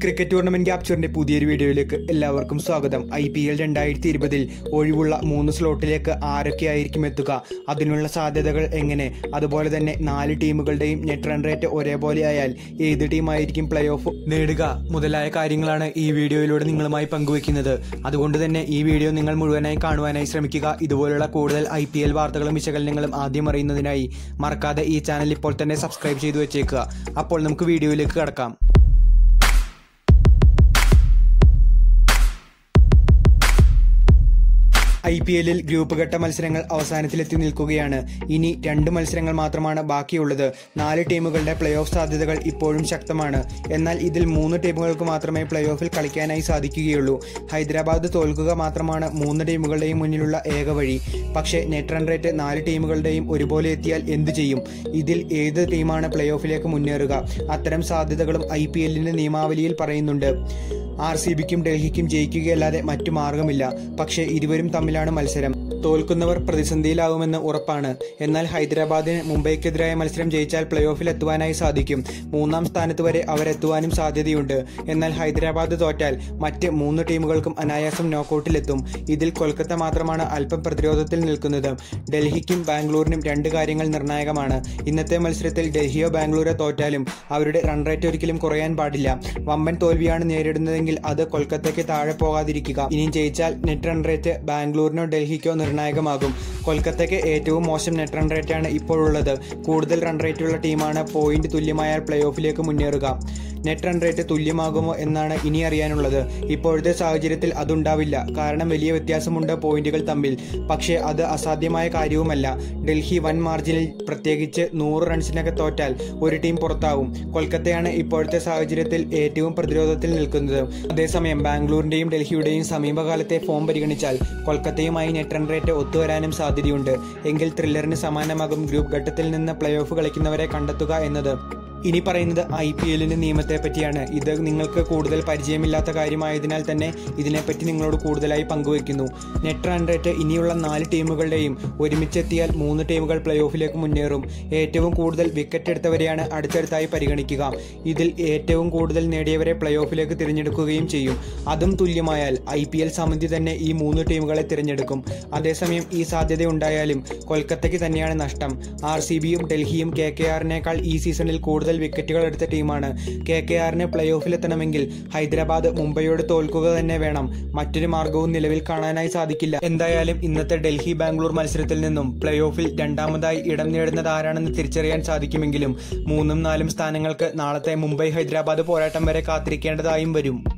cricket tournament ക്യാപ്ചറിന്റെ പുതിയൊരു വീഡിയോയിലേക്ക് എല്ലാവർക്കും സ്വാഗതം ഐ പി എൽ രണ്ടായിരത്തി ഇരുപതിൽ ഒഴിവുള്ള മൂന്ന് സ്ലോട്ടിലേക്ക് ആരൊക്കെയായിരിക്കും എത്തുക അതിനുള്ള സാധ്യതകൾ എങ്ങനെ അതുപോലെ തന്നെ നാല് ടീമുകളുടെയും നെറ്റ് റൺ റേറ്റ് ഒരേപോലെ ആയാൽ ഏത് ടീമായിരിക്കും പ്ലേ ഓഫ് നേടുക മുതലായ കാര്യങ്ങളാണ് ഈ വീഡിയോയിലൂടെ നിങ്ങളുമായി പങ്കുവെക്കുന്നത് അതുകൊണ്ട് തന്നെ ഈ വീഡിയോ നിങ്ങൾ മുഴുവനായി കാണുവാനായി ശ്രമിക്കുക ഇതുപോലുള്ള കൂടുതൽ ഐ പി എൽ വാർത്തകളും വിശകലനങ്ങളും ആദ്യം അറിയുന്നതിനായി മറക്കാതെ ഈ ചാനൽ ഇപ്പോൾ തന്നെ സബ്സ്ക്രൈബ് ചെയ്തു വെച്ചേക്കുക അപ്പോൾ നമുക്ക് വീഡിയോയിലേക്ക് കടക്കാം ഐ പി എല്ലിൽ ഗ്രൂപ്പ് ഘട്ട മത്സരങ്ങൾ അവസാനത്തിലെത്തി നിൽക്കുകയാണ് ഇനി രണ്ട് മത്സരങ്ങൾ മാത്രമാണ് ബാക്കിയുള്ളത് നാല് ടീമുകളുടെ പ്ലേ ഓഫ് സാധ്യതകൾ ഇപ്പോഴും ശക്തമാണ് എന്നാൽ ഇതിൽ മൂന്ന് ടീമുകൾക്ക് മാത്രമേ പ്ലേ ഓഫിൽ കളിക്കാനായി സാധിക്കുകയുള്ളൂ ഹൈദരാബാദ് തോൽക്കുക മാത്രമാണ് മൂന്ന് ടീമുകളുടെയും മുന്നിലുള്ള ഏക വഴി പക്ഷേ നെറ്റ് റൺ റേറ്റ് നാല് ടീമുകളുടെയും ഒരുപോലെ എത്തിയാൽ എന്തു ചെയ്യും ഇതിൽ ഏത് ടീമാണ് പ്ലേ ഓഫിലേക്ക് മുന്നേറുക അത്തരം സാധ്യതകളും ഐ പി എല്ലിന്റെ നിയമാവലിയിൽ പറയുന്നുണ്ട് ആർ സി ബിക്കും ഡൽഹിക്കും ജയിക്കുകയല്ലാതെ മറ്റു മാർഗമില്ല പക്ഷേ ഇരുവരും തമ്മിലാണ് മത്സരം തോൽക്കുന്നവർ പ്രതിസന്ധിയിലാകുമെന്ന് ഉറപ്പാണ് എന്നാൽ ഹൈദരാബാദിന് മുംബൈക്കെതിരായ മത്സരം ജയിച്ചാൽ പ്ലേ ഓഫിൽ എത്തുവാനായി സാധിക്കും മൂന്നാം സ്ഥാനത്ത് വരെ അവരെത്തുവാനും സാധ്യതയുണ്ട് എന്നാൽ ഹൈദരാബാദ് തോറ്റാൽ മറ്റ് മൂന്ന് ടീമുകൾക്കും അനായാസം നോക്കൌട്ടിലെത്തും ഇതിൽ കൊൽക്കത്ത മാത്രമാണ് അല്പം പ്രതിരോധത്തിൽ നിൽക്കുന്നത് ഡൽഹിക്കും ബാംഗ്ലൂരിനും രണ്ട് കാര്യങ്ങൾ നിർണായകമാണ് ഇന്നത്തെ മത്സരത്തിൽ ഡൽഹിയോ ബാംഗ്ലൂരോ തോറ്റാലും അവരുടെ റൺ റേറ്റ് ഒരിക്കലും കുറയാൻ പാടില്ല വമ്പൻ തോൽവിയാണ് നേരിടുന്നതെങ്കിൽ അത് കൊൽക്കത്തയ്ക്ക് താഴെ പോകാതിരിക്കുക ഇനിയും ജയിച്ചാൽ നെറ്റ് റൺ റേറ്റ് ബാംഗ്ലൂരിനോ ഡൽഹിക്കോ നിർണായകമാകും കൊൽക്കത്തയ്ക്ക് ഏറ്റവും മോശം നെറ്റ് റൺ റേറ്റാണ് ഇപ്പോഴുള്ളത് കൂടുതൽ റൺ റേറ്റുള്ള ടീമാണ് പോയിന്റ് തുല്യമായാൽ പ്ലേ ഓഫിലേക്ക് മുന്നേറുക നെറ്റ് റൺ റേറ്റ് തുല്യമാകുമോ എന്നാണ് ഇനി അറിയാനുള്ളത് ഇപ്പോഴത്തെ സാഹചര്യത്തിൽ അതുണ്ടാവില്ല കാരണം വലിയ വ്യത്യാസമുണ്ട് പോയിന്റുകൾ തമ്മിൽ പക്ഷേ അത് അസാധ്യമായ കാര്യവുമല്ല ഡൽഹി വൻ മാർജിനിൽ പ്രത്യേകിച്ച് നൂറ് റൺസിനൊക്കെ തോറ്റാൽ ഒരു ടീം പുറത്താവും കൊൽക്കത്തയാണ് ഇപ്പോഴത്തെ സാഹചര്യത്തിൽ ഏറ്റവും പ്രതിരോധത്തിൽ നിൽക്കുന്നത് അതേസമയം ബാംഗ്ലൂരിന്റെയും ഡൽഹിയുടെയും സമീപകാലത്തെ ഫോം പരിഗണിച്ചാൽ കൊൽക്കത്തയുമായി നെറ്റ് റൺ റേറ്റ് ഒത്തുവരാനും സാധ്യതയുണ്ട് എങ്കിൽ ത്രില്ലറിന് സമാനമാകും ഗ്രൂപ്പ് ഘട്ടത്തിൽ നിന്ന് പ്ലേ ഓഫ് കളിക്കുന്നവരെ കണ്ടെത്തുക എന്നത് ഇനി പറയുന്നത് ഐ പി എല്ലിന്റെ നിയമത്തെ പറ്റിയാണ് ഇത് നിങ്ങൾക്ക് കൂടുതൽ പരിചയമില്ലാത്ത കാര്യമായതിനാൽ തന്നെ ഇതിനെപ്പറ്റി നിങ്ങളോട് കൂടുതലായി പങ്കുവയ്ക്കുന്നു നെറ്റ് റൺ റേറ്റ് ഇനിയുള്ള നാല് ടീമുകളുടെയും ഒരുമിച്ചെത്തിയാൽ മൂന്ന് ടീമുകൾ പ്ലേ ഓഫിലേക്ക് മുന്നേറും ഏറ്റവും കൂടുതൽ വിക്കറ്റ് എടുത്തവരെയാണ് അടുത്തടുത്തായി പരിഗണിക്കുക ഇതിൽ ഏറ്റവും കൂടുതൽ നേടിയവരെ പ്ലേ ഓഫിലേക്ക് തിരഞ്ഞെടുക്കുകയും ചെയ്യും അതും തുല്യമായാൽ ഐ പി എൽ സമിതി തന്നെ ഈ മൂന്ന് ടീമുകളെ തിരഞ്ഞെടുക്കും അതേസമയം ഈ സാധ്യത ഉണ്ടായാലും കൊൽക്കത്തയ്ക്ക് തന്നെയാണ് നഷ്ടം ആർ സി ബിയും ഡൽഹിയും കെ കെ ആറിനേക്കാൾ ഈ സീസണിൽ കൂടുതൽ വിക്കറ്റുകൾ എടുത്ത ടീമാണ് കെ കെ ആറിന് പ്ലേ ഓഫിലെത്തണമെങ്കിൽ ഹൈദരാബാദ് മുംബൈയോട് തോൽക്കുക തന്നെ വേണം മറ്റൊരു മാർഗവും നിലവിൽ കാണാനായി സാധിക്കില്ല എന്തായാലും ഇന്നത്തെ ഡൽഹി ബാംഗ്ലൂർ മത്സരത്തിൽ നിന്നും പ്ലേ ഓഫിൽ രണ്ടാമതായി ഇടം നേടുന്നത് ആരാണെന്ന് തിരിച്ചറിയാൻ സാധിക്കുമെങ്കിലും മൂന്നും നാലും സ്ഥാനങ്ങൾക്ക് നാളത്തെ മുംബൈ ഹൈദരാബാദ് പോരാട്ടം വരെ കാത്തിരിക്കേണ്ടതായും വരും